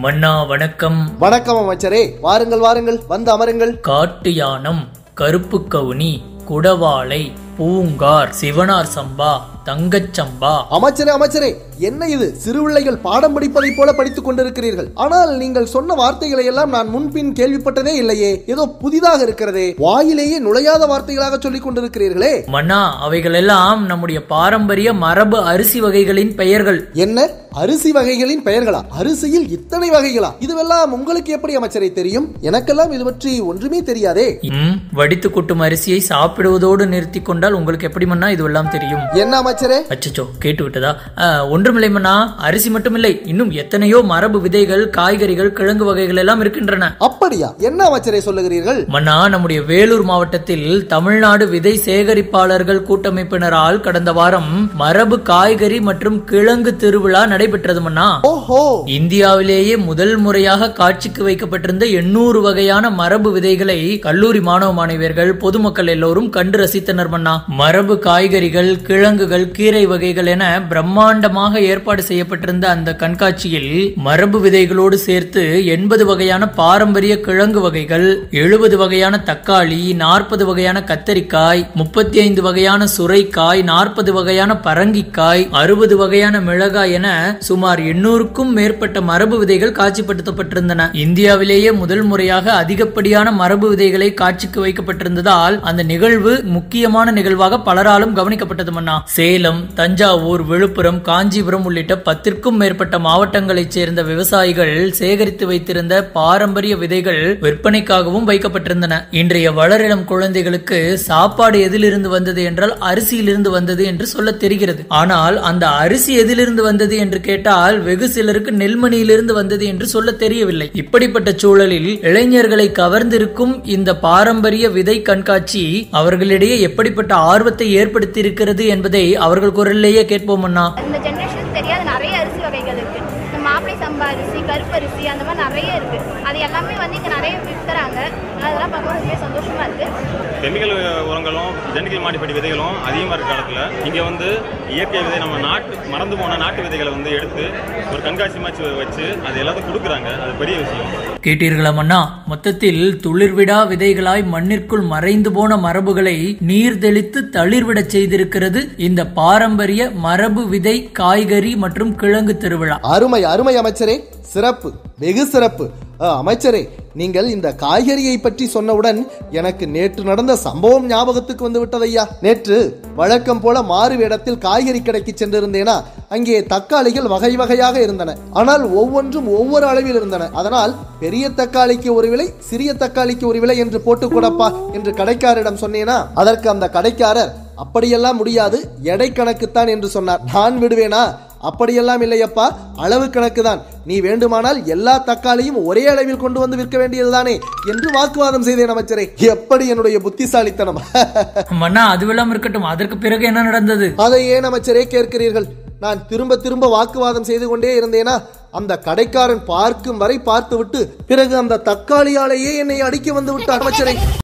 மன்னா வணக்கம் வணக்கம் அமைச்சரே வாருங்கள் வாருங்கள் வந்து அமருங்கள் காட்டு யானம் கருப்பு கவுனி குடவாளை பூங்கார் சிவனார் சம்பா தங்கச் சம்பா அமைச்சரே அமைச்சரே என்ன இது சிறுபிள்ளைகள் பாடம் படிப்பதைப் போல படித்துக் கொண்டிருக்கிறீர்கள் ஆனால் நீங்கள் சொன்ன வார்த்தைகளை எல்லாம் நான் முன்பின் கேள்விப்பட்டதே இல்லையே ஏதோ புதிதாக இருக்கிறதே வாயிலேயே நுழையாத வார்த்தைகளாக சொல்லிக் கொண்டிருக்கிறீர்களே மன்னா அவைகள் எல்லாம் நம்முடைய பாரம்பரிய மரபு அரிசி வகைகளின் பெயர்கள் என்ன அரிசி வகைகளின் பெயர்களா அரிசியில் இத்தனை வகைகளா இதுவெல்லாம் உங்களுக்கு எப்படி அமைச்சரை தெரியும் எனக்கெல்லாம் இது பற்றி ஒன்றுமே தெரியாதே ம் வடித்து கொட்டும் அரிசியை சாப்பிடுவதோடு நிறுத்தி கொண்டால் உங்களுக்கு எப்படி மன்னா இதுவெல்லாம் தெரியும் என்ன அமைச்சரே அச்சச்சோ கேட்டு விட்டதா ஆ, ஒன்றுமில்லை மன்னா அரிசி மட்டுமில்லை இன்னும் எத்தனையோ மரபு விதைகள் காய்கறிகள் கிழங்கு வகைகள் எல்லாம் இருக்கின்றன அப்படியா என்ன அமைச்சரை சொல்லுகிறீர்கள் மன்னா நம்முடைய வேலூர் மாவட்டத்தில் தமிழ்நாடு விதை சேகரிப்பாளர்கள் கூட்டமைப்பினரால் கடந்த வாரம் மரபு காய்கறி மற்றும் கிழங்கு திருவிழா நடைபெற்றது மன்னா ஓஹோ இந்தியாவிலேயே முதல் முறையாக காட்சிக்கு வைக்கப்பட்டிருந்த எண்ணூறு வகையான மரபு விதைகளை கல்லூரி மாணவ மாணவியர்கள் பொதுமக்கள் எல்லோரும் கண்டு ரசித்தனர் மன்னா மரபு காய்கறிகள் கிழங்குகள் கீரை வகைகள் என பிரம்மாண்டமாக ஏற்பாடு செய்யப்பட்டிருந்த அந்த கண்காட்சியில் மரபு விதைகளோடு சேர்த்து எண்பது வகையான பாரம்பரிய கிழங்கு வகைகள் எழுபது வகையான தக்காளி நாற்பது வகையான கத்தரிக்காய் முப்பத்தி ஐந்து வகையான சுரைக்காய் நாற்பது வகையான பரங்கிக்காய் அறுபது வகையான மிளகாய் என சுமார் எண்ணூறுக்கும் மேற்பட்ட மரபு விதைகள் காட்சிப்படுத்தப்பட்டிருந்தன இந்தியாவிலேயே முதல் முறையாக அதிகப்படியான மரபு விதைகளை காட்சிக்கு வைக்கப்பட்டிருந்ததால் அந்த நிகழ்வு முக்கியமான நிகழ்வாக பலராலும் கவனிக்கப்பட்டது மன்னா சேலம் தஞ்சாவூர் விழுப்புரம் காஞ்சிபுரம் உள்ளிட்ட பத்திற்கும் மேற்பட்ட மாவட்டங்களைச் சேர்ந்த விவசாயிகள் சேகரித்து வைத்திருந்த பாரம்பரிய விதைகள் விற்பனைக்காகவும் வைக்கப்பட்டிருந்தன இன்றைய வளரிளம் குழந்தைகளுக்கு சாப்பாடு எதிலிருந்து வந்தது என்றால் அரிசியிலிருந்து வந்தது என்று சொல்ல தெரிகிறது ஆனால் அந்த அரிசி எதிலிருந்து வந்தது என்று கேட்டால் வெகு சிலருக்கு நெல்மணியிலிருந்து வந்தது என்று சொல்ல தெரியவில்லை இப்படிப்பட்ட சூழலில் இளைஞர்களை கவர்ந்திருக்கும் இந்த பாரம்பரிய விதை கண்காட்சி அவர்களிடையே எப்படிப்பட்ட ஆர்வத்தை ஏற்படுத்தி இருக்கிறது என்பதை அவர்கள் குரலிலேயே கேட்போம் அண்ணா இந்த ஜென்ரேஷனுக்கு தெரியாத நிறைய அரிசி வகைகள் இருக்கு இந்த மாப்பிளை சம்பா அரிசி கருப்பு அரிசி அந்த மாதிரி நிறைய இருக்கு அது எல்லாமே வந்து இங்க நிறைய விற்கிறாங்க அதெல்லாம் பார்க்கும்போது ரொம்பவே சந்தோஷமா இருக்கு கெமிக்கல் உரங்களும் ஜெனிக்கல் மாடிப்படி விதைகளும் அதிகமாக இருக்க காலத்தில் இங்கே வந்து இயற்கை விதை நம்ம நாட்டு மறந்து போன நாட்டு விதைகளை வந்து எடுத்து ஒரு கண்காட்சி மாதிரி வச்சு அது எல்லாத்துக்கும் கொடுக்குறாங்க அது பெரிய விஷயம் கேட்டீர்களா மன்னா மொத்தத்தில் துளிர்விடா விதைகளாய் மண்ணிற்குள் மறைந்து போன மரபுகளை நீர் தெளித்து தளிர்விடச் செய்திருக்கிறது இந்த பாரம்பரிய மரபு விதை காய்கறி மற்றும் கிழங்கு திருவிழா அருமை அருமை அமைச்சரே சிறப்பு வெகு சிறப்பு அ, அமைச்சரே நீங்கள் இந்த காய்கறியை பற்றி சொன்னவுடன் எனக்கு நேற்று நடந்த சம்பவம் ஞாபகத்துக்கு வந்து விட்டதையா நேற்று வழக்கம் போல மாறு வேடத்தில் காய்கறி கடைக்கு சென்றிருந்தேனா அங்கே தக்காளிகள் வகை வகையாக இருந்தன ஆனால் ஒவ்வொன்றும் ஒவ்வொரு அளவில் இருந்தன அதனால் பெரிய தக்காளிக்கு ஒரு விலை சிறிய தக்காளிக்கு ஒரு விலை என்று போட்டுக் கொடுப்பா என்று கடைக்காரரிடம் சொன்னேனா அதற்கு அந்த கடைக்காரர் அப்படியெல்லாம் முடியாது எடை கணக்குத்தான் என்று சொன்னார் நான் விடுவேனா அப்படியெல்லாம் இல்லையப்பா அளவு கணக்கு தான் நீ வேண்டுமானால் எல்லா தக்காளியும் ஒரே அளவில் கொண்டு வந்து விற்க வேண்டியதுதானே என்று வாக்குவாதம் செய்தேன் அமைச்சரே எப்படி என்னுடைய புத்திசாலித்தனம் மன்னா அதுவெல்லாம் இருக்கட்டும் அதற்கு பிறகு என்ன நடந்தது அதை ஏன் அமைச்சரே கேட்கிறீர்கள் நான் திரும்ப திரும்ப வாக்குவாதம் செய்து கொண்டே இருந்தேனா அந்த கடைக்காரன் பார்க்கும் வரை பார்த்துவிட்டு பிறகு அந்த தக்காளியாலேயே என்னை அடிக்க வந்து விட்டார் அமைச்சரை